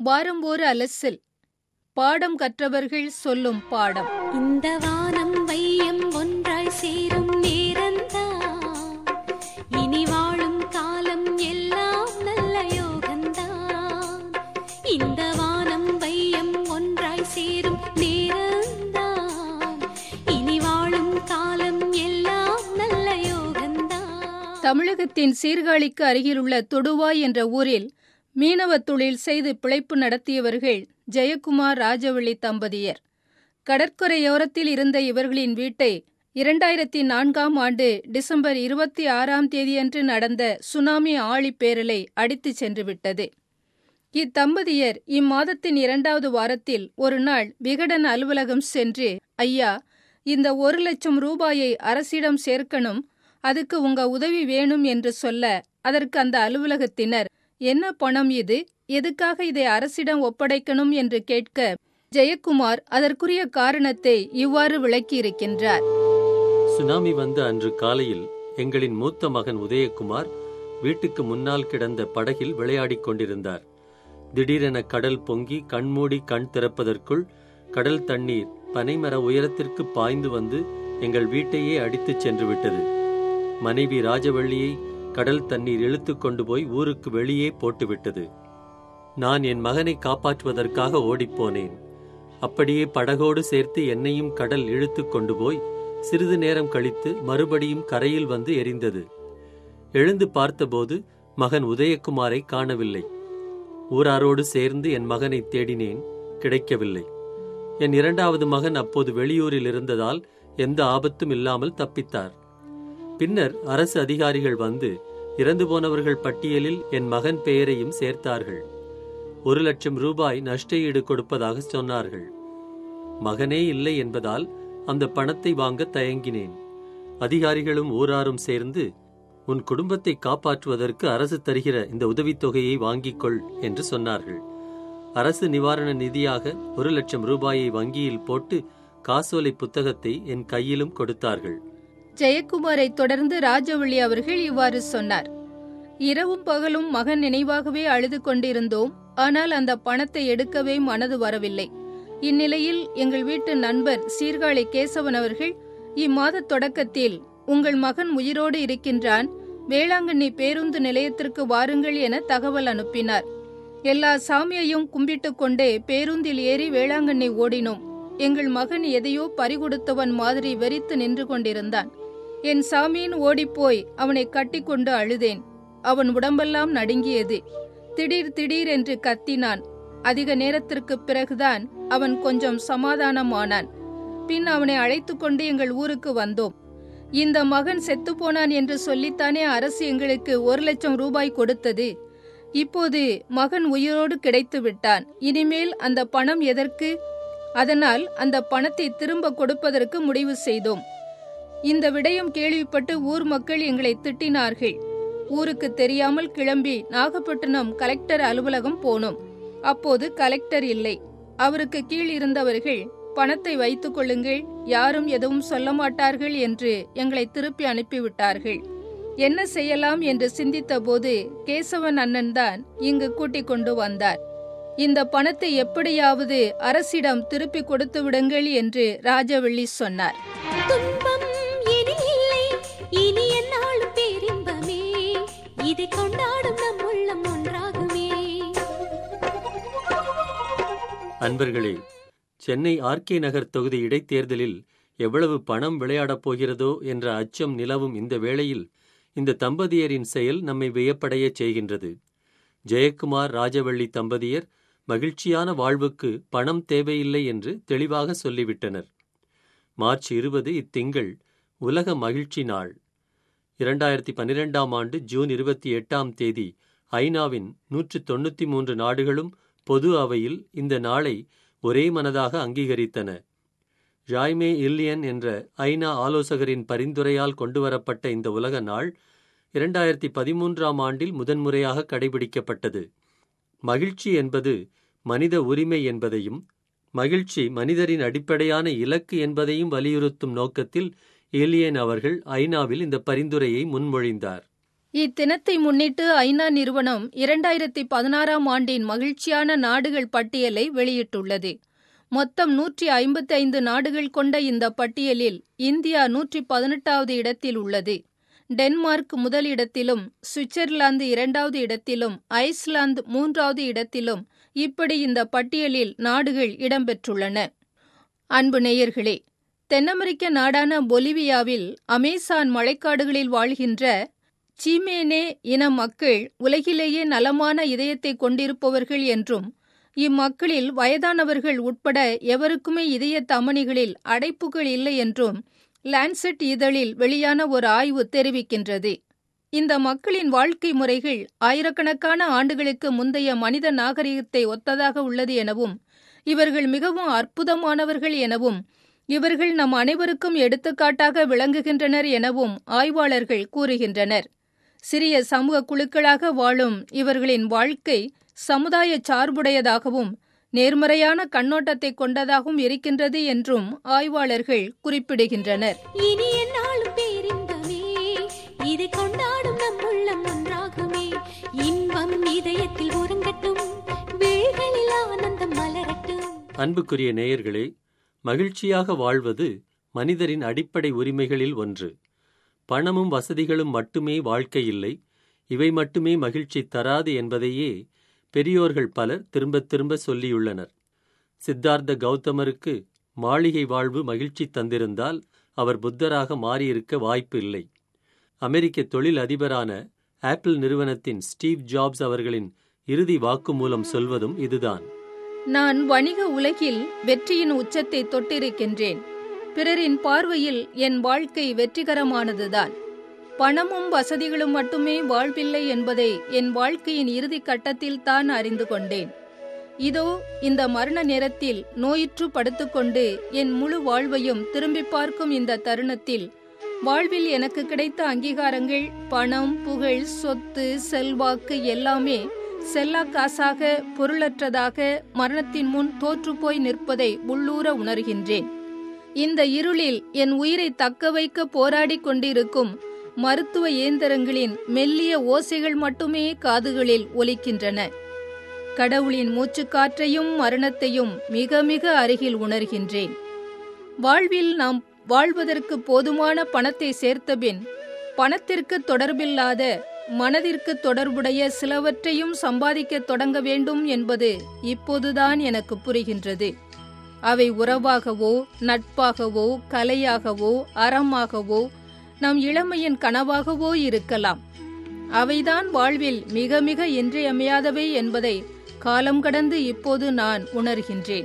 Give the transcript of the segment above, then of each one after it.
வாரம் ஒரு அலசில் பாடம் கற்றவர்கள் சொல்லும் பாடம் இந்த வானம் வையம் ஒன்றாய் சேரும் நேரந்தான் இனி வாழும் காலம் எல்லாம் நல்ல யோகந்தான் இந்த வானம் வையம் ஒன்றாய் சேரும் நேரந்தான் இனி வாழும் காலம் எல்லாம் நல்ல யோகந்தான் தமிழகத்தின் சீர்காழிக்கு அருகிலுள்ள தொடுவாய் என்ற ஊரில் மீனவ தொழில் செய்து பிழைப்பு நடத்தியவர்கள் ஜெயக்குமார் ராஜவள்ளி தம்பதியர் கடற்கரையோரத்தில் இருந்த இவர்களின் வீட்டை இரண்டாயிரத்தி நான்காம் ஆண்டு டிசம்பர் இருபத்தி ஆறாம் தேதியன்று நடந்த சுனாமி ஆழிப்பேரலை அடித்துச் சென்றுவிட்டது இத்தம்பதியர் இம்மாதத்தின் இரண்டாவது வாரத்தில் ஒரு நாள் விகடன் அலுவலகம் சென்று ஐயா இந்த ஒரு லட்சம் ரூபாயை அரசிடம் சேர்க்கணும் அதுக்கு உங்க உதவி வேணும் என்று சொல்ல அதற்கு அந்த அலுவலகத்தினர் என்ன பணம் இது எதுக்காக இதை அரசிடம் ஒப்படைக்கணும் என்று கேட்க ஜெயக்குமார் அதற்குரிய காரணத்தை இவ்வாறு விளக்கியிருக்கின்றார் சுனாமி வந்த அன்று காலையில் எங்களின் மூத்த மகன் உதயகுமார் வீட்டுக்கு முன்னால் கிடந்த படகில் விளையாடிக் கொண்டிருந்தார் திடீரென கடல் பொங்கி கண்மூடி கண் திறப்பதற்குள் கடல் தண்ணீர் பனைமர உயரத்திற்கு பாய்ந்து வந்து எங்கள் வீட்டையே அடித்துச் சென்று விட்டது மனைவி ராஜவள்ளியை கடல் தண்ணீர் இழுத்து கொண்டு போய் ஊருக்கு வெளியே போட்டுவிட்டது நான் என் மகனை காப்பாற்றுவதற்காக ஓடிப்போனேன் அப்படியே படகோடு சேர்த்து என்னையும் கடல் இழுத்து கொண்டு போய் சிறிது நேரம் கழித்து மறுபடியும் கரையில் வந்து எரிந்தது எழுந்து பார்த்தபோது மகன் உதயகுமாரை காணவில்லை ஊராரோடு சேர்ந்து என் மகனை தேடினேன் கிடைக்கவில்லை என் இரண்டாவது மகன் அப்போது வெளியூரில் இருந்ததால் எந்த ஆபத்தும் இல்லாமல் தப்பித்தார் பின்னர் அரசு அதிகாரிகள் வந்து இறந்து போனவர்கள் பட்டியலில் என் மகன் பெயரையும் சேர்த்தார்கள் ஒரு லட்சம் ரூபாய் நஷ்ட ஈடு கொடுப்பதாக சொன்னார்கள் மகனே இல்லை என்பதால் அந்த பணத்தை வாங்க தயங்கினேன் அதிகாரிகளும் ஊராரும் சேர்ந்து உன் குடும்பத்தை காப்பாற்றுவதற்கு அரசு தருகிற இந்த உதவித்தொகையை வாங்கிக் கொள் என்று சொன்னார்கள் அரசு நிவாரண நிதியாக ஒரு லட்சம் ரூபாயை வங்கியில் போட்டு காசோலை புத்தகத்தை என் கையிலும் கொடுத்தார்கள் ஜெயக்குமாரை தொடர்ந்து ராஜவள்ளி அவர்கள் இவ்வாறு சொன்னார் இரவும் பகலும் மகன் நினைவாகவே அழுது கொண்டிருந்தோம் ஆனால் அந்த பணத்தை எடுக்கவே மனது வரவில்லை இந்நிலையில் எங்கள் வீட்டு நண்பர் சீர்காழி கேசவன் அவர்கள் இம்மாத தொடக்கத்தில் உங்கள் மகன் உயிரோடு இருக்கின்றான் வேளாங்கண்ணி பேருந்து நிலையத்திற்கு வாருங்கள் என தகவல் அனுப்பினார் எல்லா சாமியையும் கும்பிட்டுக் கொண்டே பேருந்தில் ஏறி வேளாங்கண்ணி ஓடினோம் எங்கள் மகன் எதையோ பறிகொடுத்தவன் மாதிரி வெறித்து நின்று கொண்டிருந்தான் என் சாமியின் ஓடிப்போய் அவனை கட்டிக்கொண்டு அழுதேன் அவன் உடம்பெல்லாம் நடுங்கியது திடீர் திடீர் என்று கத்தினான் அதிக நேரத்திற்குப் பிறகுதான் அவன் கொஞ்சம் சமாதானமானான் பின் அவனை அழைத்து கொண்டு எங்கள் ஊருக்கு வந்தோம் இந்த மகன் செத்துப்போனான் என்று சொல்லித்தானே அரசு எங்களுக்கு ஒரு லட்சம் ரூபாய் கொடுத்தது இப்போது மகன் உயிரோடு கிடைத்து விட்டான் இனிமேல் அந்த பணம் எதற்கு அதனால் அந்த பணத்தை திரும்ப கொடுப்பதற்கு முடிவு செய்தோம் இந்த விடயம் கேள்விப்பட்டு ஊர் மக்கள் எங்களை திட்டினார்கள் ஊருக்கு தெரியாமல் கிளம்பி நாகப்பட்டினம் கலெக்டர் அலுவலகம் போனோம் அப்போது கலெக்டர் இல்லை அவருக்கு கீழ் இருந்தவர்கள் பணத்தை வைத்துக் கொள்ளுங்கள் யாரும் எதுவும் சொல்ல மாட்டார்கள் என்று எங்களை திருப்பி அனுப்பிவிட்டார்கள் என்ன செய்யலாம் என்று சிந்தித்தபோது கேசவன் அண்ணன் தான் இங்கு கூட்டிக் கொண்டு வந்தார் இந்த பணத்தை எப்படியாவது அரசிடம் திருப்பி கொடுத்து விடுங்கள் என்று ராஜவள்ளி சொன்னார் துன்பம் இனி இல்லை இனி என்னாலும் பேரின்பமே இதை கொண்டாடும் நம் உள்ளம் ஒன்றாகுமே அன்பர்களே சென்னை ஆர்கே நகர் தொகுதி இடைத்தேர்தலில் எவ்வளவு பணம் விளையாடப் போகிறதோ என்ற அச்சம் நிலவும் இந்த வேளையில் இந்த தம்பதியரின் செயல் நம்மை வியப்படையச் செய்கின்றது ஜெயக்குமார் ராஜவள்ளி தம்பதியர் மகிழ்ச்சியான வாழ்வுக்கு பணம் தேவையில்லை என்று தெளிவாக சொல்லிவிட்டனர் மார்ச் இருபது இத்திங்கள் உலக மகிழ்ச்சி நாள் இரண்டாயிரத்தி பன்னிரெண்டாம் ஆண்டு ஜூன் இருபத்தி எட்டாம் தேதி ஐநாவின் நூற்று தொண்ணூற்றி மூன்று நாடுகளும் பொது அவையில் இந்த நாளை ஒரே மனதாக அங்கீகரித்தன ஜாய்மே இல்லியன் என்ற ஐநா ஆலோசகரின் பரிந்துரையால் கொண்டுவரப்பட்ட இந்த உலக நாள் இரண்டாயிரத்தி பதிமூன்றாம் ஆண்டில் முதன்முறையாக கடைபிடிக்கப்பட்டது மகிழ்ச்சி என்பது மனித உரிமை என்பதையும் மகிழ்ச்சி மனிதரின் அடிப்படையான இலக்கு என்பதையும் வலியுறுத்தும் நோக்கத்தில் ஏலியன் அவர்கள் ஐநாவில் இந்த பரிந்துரையை முன்மொழிந்தார் இத்தினத்தை முன்னிட்டு ஐநா நிறுவனம் இரண்டாயிரத்தி பதினாறாம் ஆண்டின் மகிழ்ச்சியான நாடுகள் பட்டியலை வெளியிட்டுள்ளது மொத்தம் நூற்றி ஐம்பத்தி ஐந்து நாடுகள் கொண்ட இந்த பட்டியலில் இந்தியா நூற்றி பதினெட்டாவது இடத்தில் உள்ளது டென்மார்க் முதல் இடத்திலும் சுவிட்சர்லாந்து இரண்டாவது இடத்திலும் ஐஸ்லாந்து மூன்றாவது இடத்திலும் இப்படி இந்த பட்டியலில் நாடுகள் இடம்பெற்றுள்ளன அன்பு நேயர்களே தென்னமெரிக்க நாடான பொலிவியாவில் அமேசான் மழைக்காடுகளில் வாழ்கின்ற சீமேனே இன மக்கள் உலகிலேயே நலமான இதயத்தை கொண்டிருப்பவர்கள் என்றும் இம்மக்களில் வயதானவர்கள் உட்பட எவருக்குமே இதய தமனிகளில் அடைப்புகள் இல்லை என்றும் லான்செட் இதழில் வெளியான ஒரு ஆய்வு தெரிவிக்கின்றது இந்த மக்களின் வாழ்க்கை முறைகள் ஆயிரக்கணக்கான ஆண்டுகளுக்கு முந்தைய மனித நாகரிகத்தை ஒத்ததாக உள்ளது எனவும் இவர்கள் மிகவும் அற்புதமானவர்கள் எனவும் இவர்கள் நம் அனைவருக்கும் எடுத்துக்காட்டாக விளங்குகின்றனர் எனவும் ஆய்வாளர்கள் கூறுகின்றனர் சிறிய சமூக குழுக்களாக வாழும் இவர்களின் வாழ்க்கை சமுதாய சார்புடையதாகவும் நேர்மறையான கண்ணோட்டத்தை கொண்டதாகவும் இருக்கின்றது என்றும் ஆய்வாளர்கள் குறிப்பிடுகின்றனர் இனி என்னாலும் பேரின்பமே இதை கொண்டாடும் நம் உள்ளம் ஒன்றாகுமே இன்பம் இதயத்தில் உறங்கட்டும் விழிகளில் ஆனந்தம் மலரட்டும் அன்புக்குரிய நேயர்களே மகிழ்ச்சியாக வாழ்வது மனிதரின் அடிப்படை உரிமைகளில் ஒன்று பணமும் வசதிகளும் மட்டுமே வாழ்க்கை இல்லை இவை மட்டுமே மகிழ்ச்சி தராது என்பதையே பெரியோர்கள் பலர் திரும்பத் திரும்ப சொல்லியுள்ளனர் சித்தார்த்த கௌதமருக்கு மாளிகை வாழ்வு மகிழ்ச்சி தந்திருந்தால் அவர் புத்தராக மாறியிருக்க வாய்ப்பு இல்லை அமெரிக்க தொழில் அதிபரான ஆப்பிள் நிறுவனத்தின் ஸ்டீவ் ஜாப்ஸ் அவர்களின் இறுதி வாக்குமூலம் சொல்வதும் இதுதான் நான் வணிக உலகில் வெற்றியின் உச்சத்தை தொட்டிருக்கின்றேன் பிறரின் பார்வையில் என் வாழ்க்கை வெற்றிகரமானதுதான் பணமும் வசதிகளும் மட்டுமே வாழ்வில்லை என்பதை என் வாழ்க்கையின் இறுதி கட்டத்தில் தான் அறிந்து கொண்டேன் இதோ இந்த மரண நேரத்தில் நோயுற்று படுத்துக்கொண்டு என் முழு வாழ்வையும் திரும்பி பார்க்கும் இந்த தருணத்தில் வாழ்வில் எனக்கு கிடைத்த அங்கீகாரங்கள் பணம் புகழ் சொத்து செல்வாக்கு எல்லாமே செல்லா காசாக பொருளற்றதாக மரணத்தின் முன் தோற்றுப்போய் நிற்பதை உள்ளூர உணர்கின்றேன் இந்த இருளில் என் உயிரை தக்க வைக்க போராடிக் கொண்டிருக்கும் மருத்துவ இயந்திரங்களின் மெல்லிய ஓசைகள் மட்டுமே காதுகளில் ஒலிக்கின்றன கடவுளின் மூச்சுக்காற்றையும் மரணத்தையும் மிக மிக அருகில் உணர்கின்றேன் வாழ்வில் நாம் வாழ்வதற்கு போதுமான பணத்தை சேர்த்தபின் பணத்திற்கு தொடர்பில்லாத மனதிற்கு தொடர்புடைய சிலவற்றையும் சம்பாதிக்க தொடங்க வேண்டும் என்பது இப்போதுதான் எனக்கு புரிகின்றது அவை உறவாகவோ நட்பாகவோ கலையாகவோ அறமாகவோ நம் இளமையின் கனவாகவோ இருக்கலாம் அவைதான் வாழ்வில் மிக மிக இன்றியமையாதவை என்பதை காலம் கடந்து இப்போது நான் உணர்கின்றேன்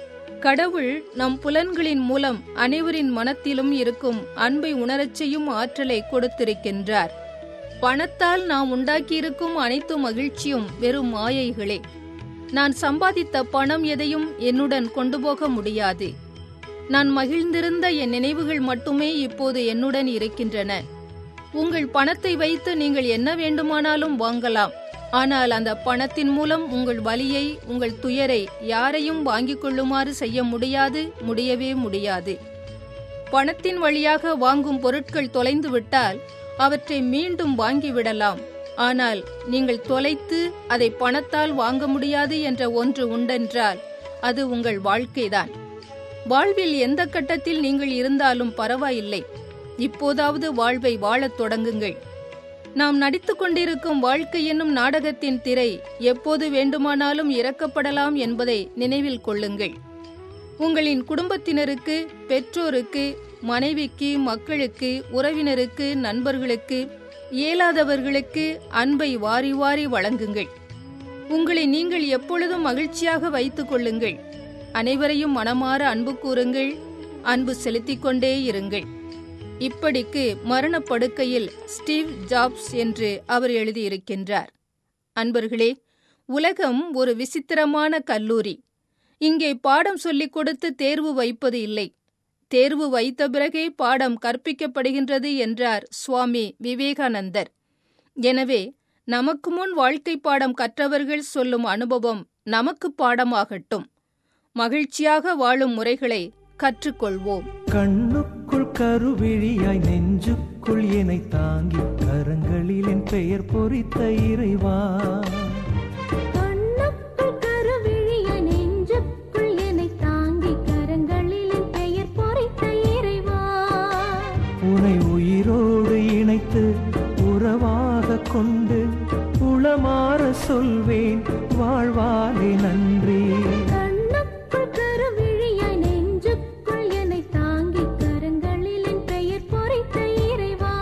கடவுள் நம் புலன்களின் மூலம் அனைவரின் மனத்திலும் இருக்கும் அன்பை உணரச் செய்யும் ஆற்றலை கொடுத்திருக்கின்றார் பணத்தால் நாம் உண்டாக்கியிருக்கும் அனைத்து மகிழ்ச்சியும் வெறும் மாயைகளே நான் சம்பாதித்த பணம் எதையும் என்னுடன் கொண்டு போக முடியாது நான் மகிழ்ந்திருந்த என் நினைவுகள் மட்டுமே இப்போது என்னுடன் இருக்கின்றன உங்கள் பணத்தை வைத்து நீங்கள் என்ன வேண்டுமானாலும் வாங்கலாம் ஆனால் அந்த பணத்தின் மூலம் உங்கள் வலியை உங்கள் துயரை யாரையும் வாங்கிக் கொள்ளுமாறு செய்ய முடியாது முடியவே முடியாது பணத்தின் வழியாக வாங்கும் பொருட்கள் தொலைந்து விட்டால் அவற்றை மீண்டும் வாங்கிவிடலாம் ஆனால் நீங்கள் தொலைத்து அதை பணத்தால் வாங்க முடியாது என்ற ஒன்று உண்டென்றால் அது உங்கள் வாழ்க்கைதான் வாழ்வில் எந்த கட்டத்தில் நீங்கள் இருந்தாலும் பரவாயில்லை இப்போதாவது வாழ்வை வாழத் தொடங்குங்கள் நாம் நடித்துக் கொண்டிருக்கும் வாழ்க்கை என்னும் நாடகத்தின் திரை எப்போது வேண்டுமானாலும் இறக்கப்படலாம் என்பதை நினைவில் கொள்ளுங்கள் உங்களின் குடும்பத்தினருக்கு பெற்றோருக்கு மனைவிக்கு மக்களுக்கு உறவினருக்கு நண்பர்களுக்கு இயலாதவர்களுக்கு அன்பை வாரி வாரி வழங்குங்கள் உங்களை நீங்கள் எப்பொழுதும் மகிழ்ச்சியாக வைத்துக் கொள்ளுங்கள் அனைவரையும் மனமாற அன்பு கூறுங்கள் அன்பு செலுத்திக் கொண்டே இருங்கள் இப்படிக்கு மரணப்படுக்கையில் ஸ்டீவ் ஜாப்ஸ் என்று அவர் எழுதியிருக்கின்றார் அன்பர்களே உலகம் ஒரு விசித்திரமான கல்லூரி இங்கே பாடம் சொல்லிக் கொடுத்து தேர்வு வைப்பது இல்லை தேர்வு வைத்த பிறகே பாடம் கற்பிக்கப்படுகின்றது என்றார் சுவாமி விவேகானந்தர் எனவே நமக்கு முன் வாழ்க்கை பாடம் கற்றவர்கள் சொல்லும் அனுபவம் நமக்கு பாடமாகட்டும் மகிழ்ச்சியாக வாழும் முறைகளை கற்றுக்கொள்வோம் கண்ணுக்குள் கருவிழியாய் நெஞ்சுக்குள் என்னை தாங்கி கரங்களில் என் பெயர் பொறித்த இறைவா கண்ணுக்குள் கருவிழிய நெஞ்சுக்குள் என்னை தாங்கி கரங்களில் என் பெயர் பொறித்த இறைவா உனை உயிரோடு இணைத்து உறவாக கொண்டு உளமாற சொல்வேன் வாழ்வாலே நன்றி கண்ணுக்குள் கருவிழிய நெஞ்சுக்குள் என்னை தாங்கி கரங்களில் என் பெயர் பொறித்த இறைவா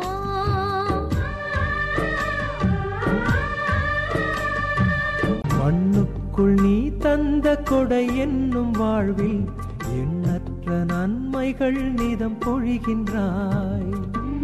மண்ணுக்குள் நீ தந்த கொடை என்னும் வாழ்வில் எண்ணற்ற நன்மைகள் நிதம் பொழிகின்றாய்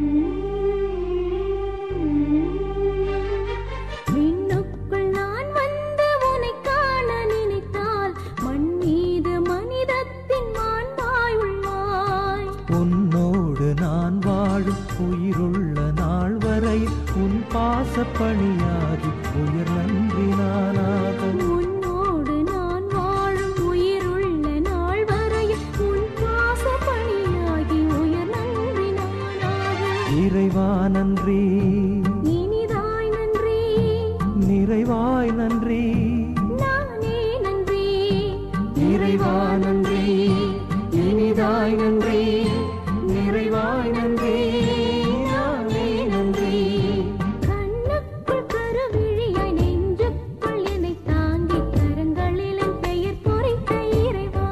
விண்ணுக்குள் நான் வந்து உன்னை காண நினைத்தால் மண் மீது மனிதத்தின் மாண்பாய் உள்ளாய் உன்னோடு நான் வாழும் உயிருள்ள நாள் வரை உன் பாச பணியாகி உயிர் நன்றி நானாக உன்னோடு நான் வாழும் உயிருள்ள நாள் வரையில் உன் பாச பணியாகி உயர் நன்றி நானாக இறைவா நன்றி இனிதாய் நன்றி நிறைவாய் நன்றி நானே நன்றி இறைவா நன்றி இனிதாய் நன்றி நிறைவாய் நன்றி நானே நன்றி கண்ணுக்குள் கருவிழியாய் நெஞ்சுக்குள் என்னை தாங்கி கரங்களில் என் பெயர் பொறித்த இறைவா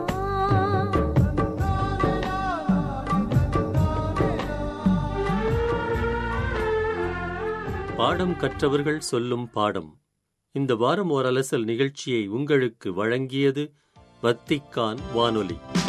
பாடம் கற்றவர்கள் சொல்லும் பாடம் இந்த வாரம் ஓர் அலசல் நிகழ்ச்சியை உங்களுக்கு வழங்கியது வத்திக்கான் வானொலி